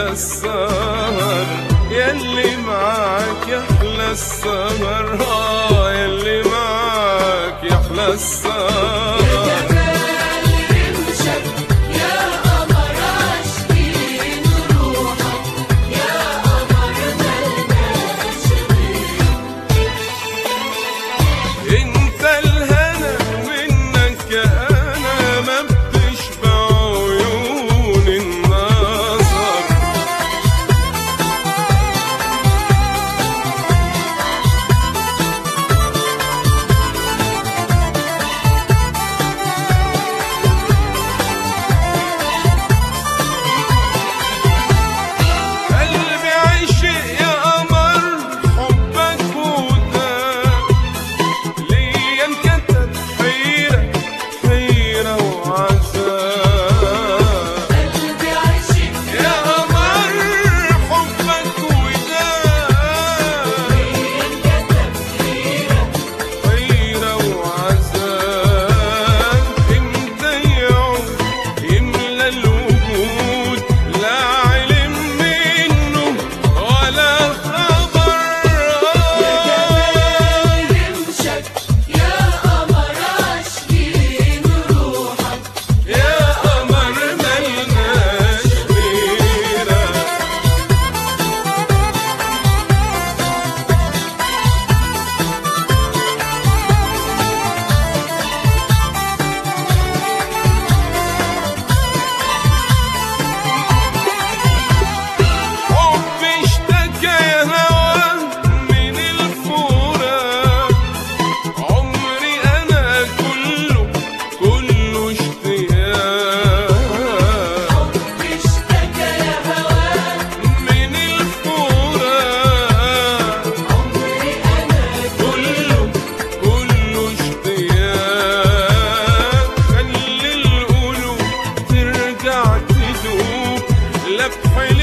يحلى السهر يلي معاك يحلى السهر اه يلي معاك يحلى السهر انت الهنا منك انا ما بتشبع عيون النظر قلبي عشق يا قمر حبك وده ليا انكتب حيرة حيرة وعذاب يا قمر حبك وداد حيرة وعذاب امتى يعود يملى الوجود لا علم منه ولا خبر يا قمر ملناش غيرك حب اشتكى يا هوى من الفراق عمري انا كله كله اشتياق من الفراق كله كله اشتياق خلي القلوب ترجع تدوب لا بحلم